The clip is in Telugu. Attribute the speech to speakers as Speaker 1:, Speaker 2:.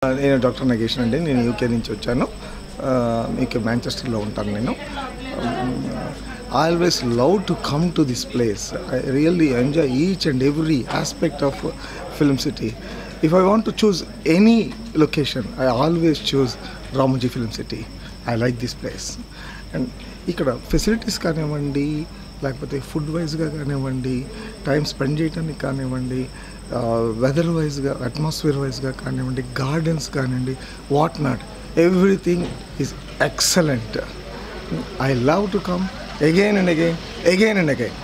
Speaker 1: నేను డాక్టర్ నగేష్ అండి నేను యూకే నుంచి వచ్చాను మీకు మాంచెస్టర్లో ఉంటాను నేను I always love to come to this place I really enjoy each and every aspect of film city if I want to choose any location I always choose Ramoji film city I like this place and ఇక్కడ ఫెసిలిటీస్ కానివ్వండి లేకపోతే ఫుడ్ వైజ్గా కానివ్వండి టైం స్పెండ్ చేయడానికి కానివ్వండి వెదర్ వైజ్గా అట్మాస్ఫియర్ వైజ్గా కానివ్వండి గార్డెన్స్ కానివ్వండి what not everything is excellent I love to come again and again again and again